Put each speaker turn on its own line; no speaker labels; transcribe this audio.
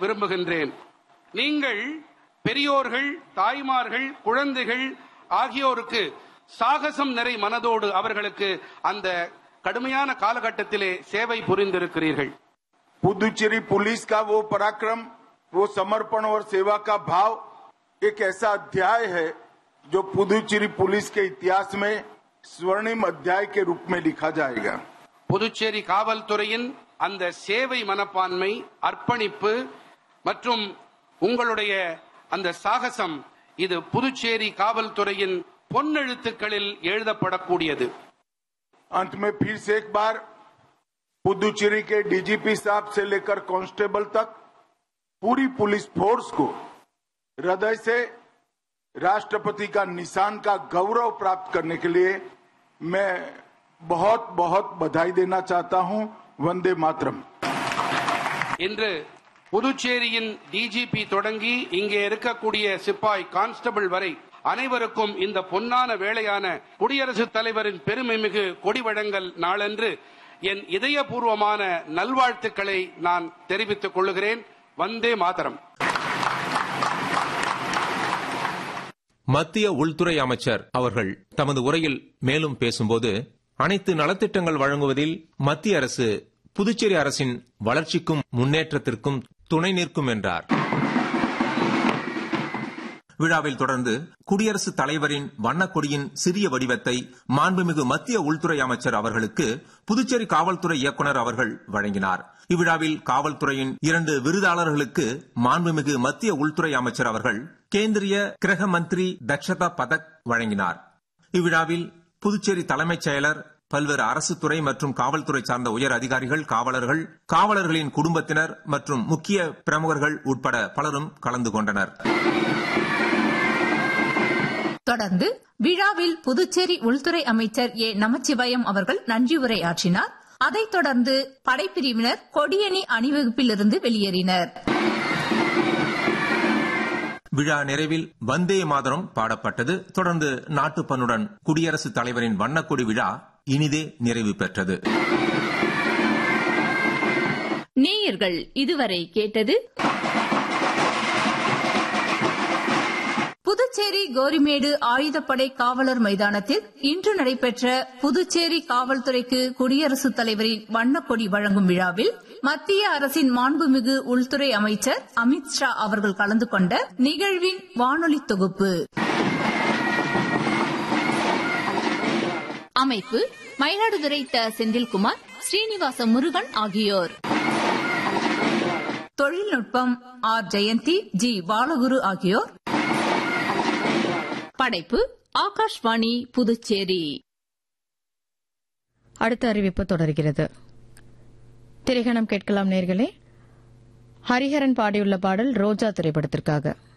விரும்புகின்றேன் நீங்கள் பெரியோர்கள் தாய்மார்கள் குழந்தைகள் ஆகியோருக்கு சாகசம் நிறை மனதோடு அவர்களுக்கு அந்த கடுமையான காலகட்டத்திலே சேவை புரிந்திருக்கிறீர்கள்
पुदुचेरी पुलिस का वो पराक्रम वो समर्पण और सेवा का भाव एक ऐसा अध्याय है जो पुदुचेरी पुलिस के इतिहास में स्वर्णिम अध्याय के रूप में लिखा जाएगा
புதுச்சேரி காவல்துறையின் அந்த சேவை மனப்பான்மை அர்ப்பணிப்பு மற்றும் உங்களுடைய அந்த சாகசம் இது புதுச்சேரி காவல்துறையின் பொன்னெழுத்துக்களில் எழுதப்படக்கூடியது
अंत में फिर से एक बार पुदुचेरी के डीजीपी साहब से लेकर कांस्टेबल तक पूरी पुलिस फोर्स को हृदय से राष्ट्रपति का निशान का गौरव प्राप्त करने के लिए मैं बहुत बहुत बधाई देना चाहता हूं वंदे मातरम
இன்று புதுச்சேரியின் டிஜிபி தொடங்கி இங்கே இருக்கக்கூடிய சிப்பாய் கான்ஸ்டபிள் வரை அனைவருக்கும் இந்த பொன்னான வேளையான குடியரசுத் தலைவரின் பெருமைமிகு கொடி வழங்கல் நாளன்று என் இதயபூர்வமான நல்வாழ்த்துக்களை நான் தெரிவித்துக் கொள்கிறேன் வந்தே மாதரம்
மத்திய உள்துறை அமைச்சர் அவர்கள் தமது உரையில் மேலும் பேசும்போது அனைத்து நலத்திட்டங்கள் வழங்குவதில் மத்திய அரசு புதுச்சேரி அரசின் வளர்ச்சிக்கும் முன்னேற்றத்திற்கும் துணை நிற்கும் என்றார் விழாவில் தொடர்ந்து குடியரசுத் தலைவரின் வண்ணக்கொடியின் சிறிய வடிவத்தை மாண்புமிகு மத்திய உள்துறை அமைச்சர் அவர்களுக்கு புதுச்சேரி காவல்துறை இயக்குநர் அவர்கள் வழங்கினார் இவ்விழாவில் காவல்துறையின் இரண்டு விருதாளர்களுக்கு மாண்புமிகு மத்திய உள்துறை அமைச்சர் அவர்கள் கேந்திரிய கிரக மந்திரி தக்ஷதா பதக் வழங்கினார் இவ்விழாவில் புதுச்சேரி தலைமைச் செயலர் பல்வேறு அரசு துறை மற்றும் காவல்துறை சார்ந்த உயர் அதிகாரிகள் காவலர்கள் காவலர்களின் குடும்பத்தினர் மற்றும் முக்கிய பிரமுகர்கள் உட்பட பலரும் கலந்து கொண்டனர்
தொடர்ந்து விழாவில் புதுச்சேரி உள்துறை அமைச்சர் ஏ நமச்சிவாயம் அவர்கள் நன்றி உரை ஆற்றினார் அதைத் தொடர்ந்து படைப்பிரிவினர் கொடியணி அணிவகுப்பிலிருந்து வெளியேறினர்
விழா நிறைவில் வந்தே மாதரம் பாடப்பட்டது தொடர்ந்து நாட்டுப்பண்ணுடன் குடியரசுத் தலைவரின் வண்ணக்கொடி விழா இனிதே நிறைவு பெற்றது
நேயர்கள் இதுவரை கேட்டது
புதுச்சேரி கோரிமேடு ஆயுதப்படை காவலர் மைதானத்தில் இன்று நடைபெற்ற புதுச்சேரி காவல்துறைக்கு குடியரசுத் தலைவரின் வண்ணக்கொடி வழங்கும் விழாவில் மத்திய அரசின் மாண்புமிகு உள்துறை அமைச்சர் அமித் ஷா அவர்கள் கலந்து கொண்ட நிகழ்வின் வானொலி தொகுப்பு
அமைப்பு மயிலாடுதுறை த செந்தில்குமார் ஸ்ரீனிவாச முருகன் ஆகியோர்
தொழில்நுட்பம் ஆர் ஜெயந்தி ஜி பாலகுரு ஆகியோர்
படைப்பு ஆகாஷ்வாணி புதுச்சேரி
அடுத்த அறிவிப்பு தொடர்கிறது திரைகணம் கேட்கலாம் நேர்களே ஹரிஹரன் பாடியுள்ள பாடல் ரோஜா திரைப்படத்திற்காக